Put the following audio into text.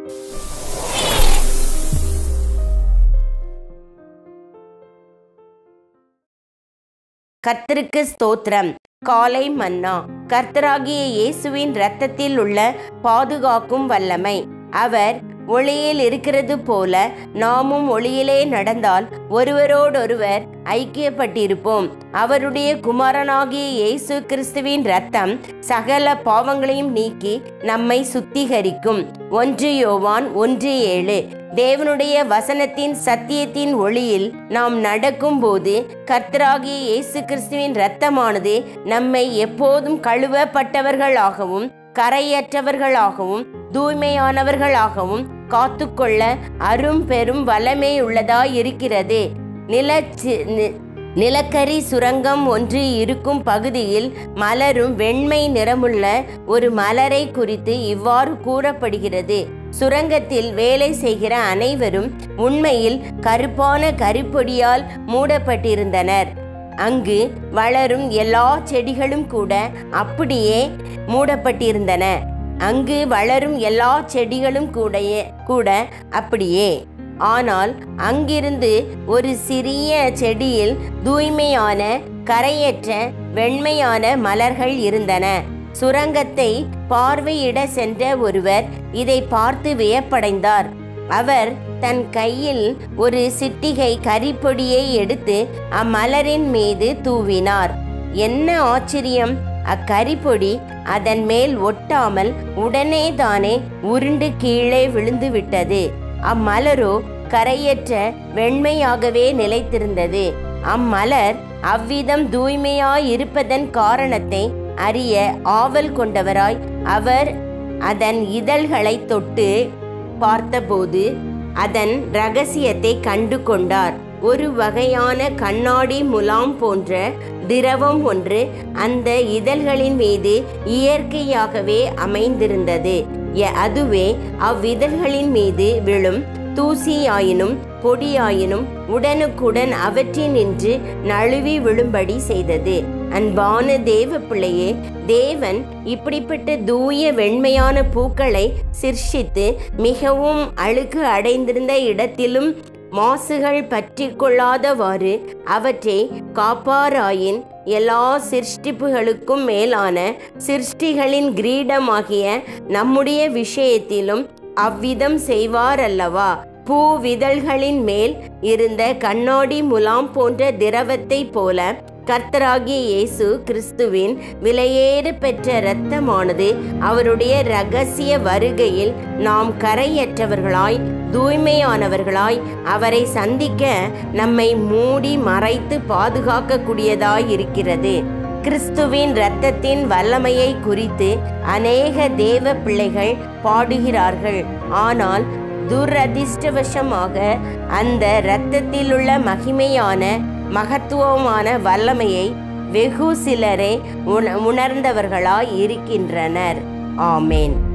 கர்த்தருக்கு ஸ்தோத்திரம் காலை மன்னா கர்த்தராகிய இயேசுவின் இரத்தத்தில் உள்ள பாதுகாக்கும் வல்லமை அவர் ஒளியில் இருக்கிறது போல நாமும் ஒளியிலே நடந்தால் ஒருவரோடொருவர் ஐக்கியப்பட்டிருப்போம் அவருடைய குமாரனாகிய இயேசு கிறிஸ்துவின் இரத்தம் சகல பாவங்களையும் நீக்கி நம்மை சுத்திகரிக்கும் ஒன்று யோவான் ஒன்று ஏழு தேவனுடைய வசனத்தின் சத்தியத்தின் ஒளியில் நாம் நடக்கும்போது கர்த்தராகிய இயேசு கிறிஸ்துவின் இரத்தமானது நம்மை எப்போதும் கழுவப்பட்டவர்களாகவும் கரையற்றவர்களாகவும் தூய்மையானவர்களாகவும் காத்துக்கொள்ள அரும் பெரும் வல்லமை உள்ளதாய் இருக்கிறது நிலச்சி நி- நிலக்கரி சுரங்கம் ஒன்று இருக்கும் பகுதியில் மலரும் வெண்மை நிறமுள்ள ஒரு மலரை குறித்து இவ்வாறு கூறப்படுகிறது சுரங்கத்தில் வேலை செய்கிற அனைவரும் உண்மையில் கருப்பான கரிப்பொடியால் மூடப்பட்டிருந்தனர் அங்கு வளரும் எல்லா செடிகளும் கூட அப்படியே மூடப்பட்டிருந்தன அங்கு வளரும் எல்லா செடிகளும் கூடயே கூட அப்படியே ஆனால் அங்கிருந்து ஒரு சிறிய செடியில் தூய்மையான கரையற்ற வெண்மையான மலர்கள் இருந்தன சுரங்கத்தை பார்வையிட சென்ற ஒருவர் இதை பார்த்து வியப்படைந்தார் அவர் தன் கையில் ஒரு சிட்டிகை கரிப்பொடியை எடுத்து அம்மலரின் மீது தூவினார் என்ன ஆச்சரியம் அக்கரிப்பொடி அதன் மேல் ஒட்டாமல் உடனே தானே உருண்டு கீழே விழுந்து விட்டது அம்மலரோ கரையற்ற வெண்மையாகவே நிலைத்திருந்தது அம்மலர் அவ்விதம் தூய்மையாயிருப்பதன் காரணத்தை அறிய ஆவல் கொண்டவராய் அவர் அதன் இதழ்களை தொட்டு பார்த்தபோது அதன் ரகசியத்தை கண்டு கொண்டார் ஒரு வகையான கண்ணாடி முலாம் போன்ற திரவம் ஒன்று அந்த இதழ்களின் மீது இயற்கையாகவே அமைந்திருந்தது எ- அதுவே அவ்விதழ்களின் மீது விழும் தூசியாயினும் பொடியாயினும் உடனுக்குடன் அவற்றினின்று நழுவி விழும்படி செய்தது அன்பான தேவ பிள்ளையே தேவன் இப்படிப்பட்ட தூய வெண்மையான பூக்களை சிர்ஷித்து மிகவும் அழுக்கு அடைந்திருந்த இடத்திலும் மாசுகள் பற்றி கொள்ளாதவாறு அவற்றை காப்பாராயின் எல்லா சிருஷ்டிப்புகளுக்கும் மேலான சிருஷ்டிகளின் கிரீடமாகிய நம்முடைய விஷயத்திலும் அவ்விதம் செய்வார் அல்லவா பூவிதழ்களின் மேல் இருந்த கண்ணாடி முலாம் போன்ற திரவத்தை போல கர்த்தராகிய இயேசு கிறிஸ்துவின் விலையேறு பெற்ற இரத்தமானது அவருடைய ரகசிய வருகையில் நாம் கரையற்றவர்களாய் தூய்மையானவர்களாய் அவரை சந்திக்க நம்மை மூடி மறைத்து பாதுகாக்கக்கூடியதாய் இருக்கிறது கிறிஸ்துவின் இரத்தத்தின் வல்லமையை குறித்து அநேக தேவ பிள்ளைகள் பாடுகிறார்கள் ஆனால் துரதிர்ஷ்டவசமாக அந்த இரத்தத்திலுள்ள மகிமையான மகத்துவமான வல்லமையை வெகு சிலரே உண உணர்ந்தவர்களாய் இருக்கின்றனர் ஆமேன்